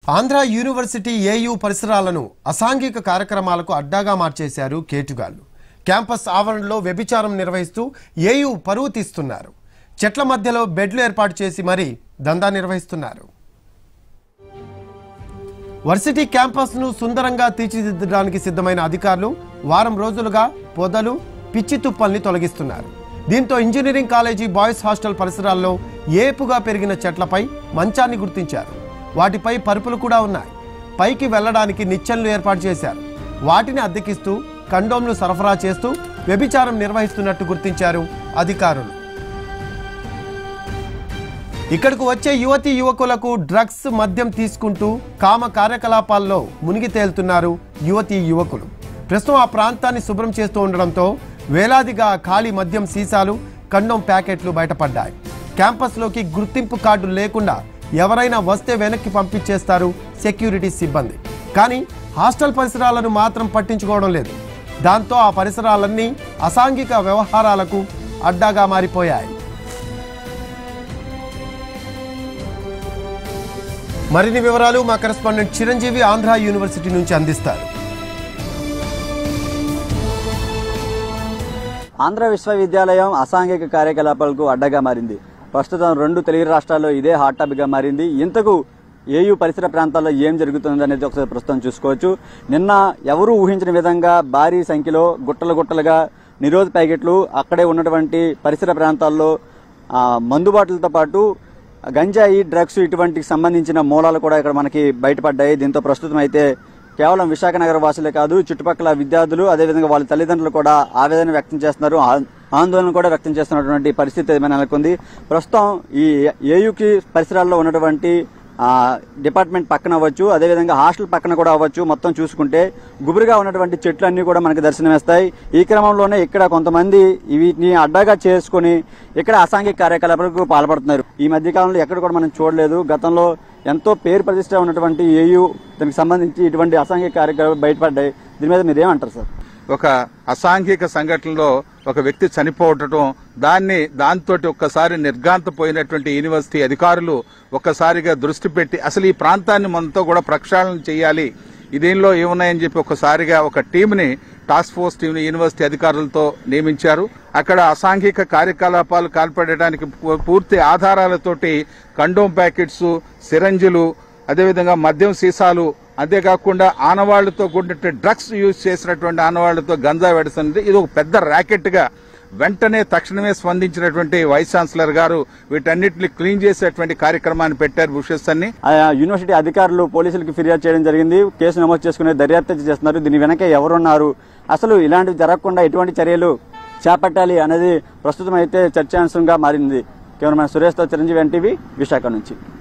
Andhra university AU పరిసరాలను అసాంఘిక కార్యక్రమాలకు అడ్డాగా మార్చేశారు కేటుగాళ్లు క్యాంపస్ ఆవరణలో వ్యభిచారం నిర్వహిస్తూ ఏయూ పరువు తీస్తున్నారు చెట్ల మధ్యలో బెడ్లు ఏర్పాటు చేసి మరీ దందా నిర్వహిస్తున్నారు వర్సిటీ క్యాంపస్ను సుందరంగా తీర్చిదిద్దడానికి సిద్ధమైన అధికారులు వారం రోజులుగా పొదలు పిచ్చి తుప్పల్ని తొలగిస్తున్నారు దీంతో ఇంజనీరింగ్ కాలేజీ బాయ్స్ హాస్టల్ పరిసరాల్లో ఏపుగా పెరిగిన చెట్లపై మంచాన్ని గుర్తించారు వాటిపై పరుపులు కూడా ఉన్నాయి పైకి వెళ్ళడానికి నిచ్చెనలు ఏర్పాటు చేశారు వాటిని అద్దెకిస్తూ కండోమ్లు సరఫరా చేస్తూ వ్యభిచారం నిర్వహిస్తున్నట్టు గుర్తించారు అధికారులు ఇక్కడకు వచ్చే యువతి యువకులకు డ్రగ్స్ మద్యం తీసుకుంటూ కామ కార్యకలాపాల్లో మునిగి తేలుతున్నారు యువతి యువకులు ప్రస్తుతం ఆ ప్రాంతాన్ని శుభ్రం చేస్తూ ఉండడంతో వేలాదిగా ఖాళీ మద్యం సీసాలు కండోం ప్యాకెట్లు బయటపడ్డాయి క్యాంపస్లోకి గుర్తింపు కార్డు లేకుండా ఎవరైనా వస్తే వెనక్కి పంపించేస్తారు సెక్యూరిటీ సిబ్బంది కానీ హాస్టల్ పరిసరాలను మాత్రం పట్టించుకోవడం లేదు దాంతో ఆ పరిసరాలన్నీ అసాంఘిక వ్యవహారాలకు అడ్డాగా మారిపోయాయి మరిన్ని వివరాలు మా కరెస్పాండెంట్ చిరంజీవి ఆంధ్ర యూనివర్సిటీ నుంచి అందిస్తారు ఆంధ్ర విశ్వవిద్యాలయం అసాంఘిక కార్యకలాపాలకు అడ్డగా మారింది ప్రస్తుతం రెండు తెలుగు రాష్ట్రాల్లో ఇదే హాట్ టాపిక్గా మారింది ఇంతకు ఏయు పరిసర ప్రాంతాల్లో ఏం జరుగుతుంది అనేది ఒకసారి ప్రస్తుతం చూసుకోవచ్చు నిన్న ఎవరూ ఊహించిన విధంగా భారీ సంఖ్యలో గుట్టలు గుట్టలుగా నిరోధ ప్యాకెట్లు అక్కడే ఉన్నటువంటి పరిసర ప్రాంతాల్లో ఆ, మందు బాటిల్తో పాటు గంజాయి డ్రగ్స్ ఇటువంటి సంబంధించిన మూలాలు కూడా ఇక్కడ మనకి బయటపడ్డాయి దీంతో ప్రస్తుతం అయితే కేవలం విశాఖ నగర వాసులే కాదు చుట్టుపక్కల విద్యార్థులు అదేవిధంగా వాళ్ళ తల్లిదండ్రులు కూడా ఆవేదన వ్యక్తం చేస్తున్నారు ఆ- ఆందోళన కూడా వ్యక్తం చేస్తున్నటువంటి పరిస్థితి ఏమైనా నెలకొంది ప్రస్తుతం ఈ ఏయుకి పరిసరాల్లో ఉన్నటువంటి ఆ, డిపార్ట్మెంట్ పక్కన అవ్వచ్చు అదేవిధంగా హాస్టల్ పక్కన కూడా అవ్వచ్చు మొత్తం చూసుకుంటే గుబురుగా ఉన్నటువంటి చెట్లు అన్ని కూడా మనకి దర్శనమిస్తాయి ఈ క్రమంలోనే ఇక్కడ కొంతమంది వీటిని అడ్డాగా చేసుకుని ఇక్కడ అసాంఘిక కార్యకలాపాలకు పాల్పడుతున్నారు ఈ మధ్య కాలంలో ఎక్కడ కూడా మనం చూడలేదు గతంలో ఎంతో పేరు ప్రతిష్ట ఉన్నటువంటి ఏయు దానికి సంబంధించి ఇటువంటి అసాంఘిక కార్యకలాపాలు బయటపడ్డాయి దీని మీద మీరు ఏమంటారు సార్ ఒక అసాంఘిక సంఘటనలో ఒక వ్యక్తి చనిపోవటం దాన్ని దాంతో ఒక్కసారి నిర్గాంతపోయినటువంటి యూనివర్సిటీ అధికారులు ఒక్కసారిగా దృష్టి పెట్టి అసలు ఈ ప్రాంతాన్ని మనతో కూడా ప్రక్షాళన చేయాలి దీనిలో ఏమున్నాయని చెప్పి ఒకసారిగా ఒక టీంని టాస్క్ ఫోర్స్ టీంని యూనివర్సిటీ అధికారులతో నియమించారు అక్కడ అసాంఘిక కార్యకలాపాలు కాల్పడడానికి పూ- పూర్తి ఆధారాలతోటి కండోమ్ ప్యాకెట్స్ సిరంజులు అదేవిధంగా మద్యం సీసాలు అంతేకాకుండా ఆనవాళ్లతో కూడినటువంటి డ్రగ్స్ యూజ్ చేసినటువంటి ఆనవాళ్లతో గంజా వెడసంది ఇది ఒక పెద్ద ర్యాకెట్ గా వెంటనే తక్షణమే స్పందించినటువంటి వైస్ ఛాన్సలర్ గారు వీటన్నిటిని క్లీన్ చేసేటువంటి కార్యక్రమాన్ని పెట్టారు బుషెస్ అన్ని ఆ యూనివర్సిటీ అధికారులు పోలీసులకు ఫిర్యాదు చేయడం జరిగింది కేసు నమోదు చేసుకునే దర్యాప్తు చేస్తున్నారు దీని వెనక ఎవరున్నారు అసలు ఇలాంటివి జరగకుండా ఎటువంటి చర్యలు చేపట్టాలి అనేది ప్రస్తుతం అయితే చర్చాంశంగా మారింది కెమెరామెన్ సురేష్తో చిరంజీవి ఎన్టీవీ విశాఖ నుంచి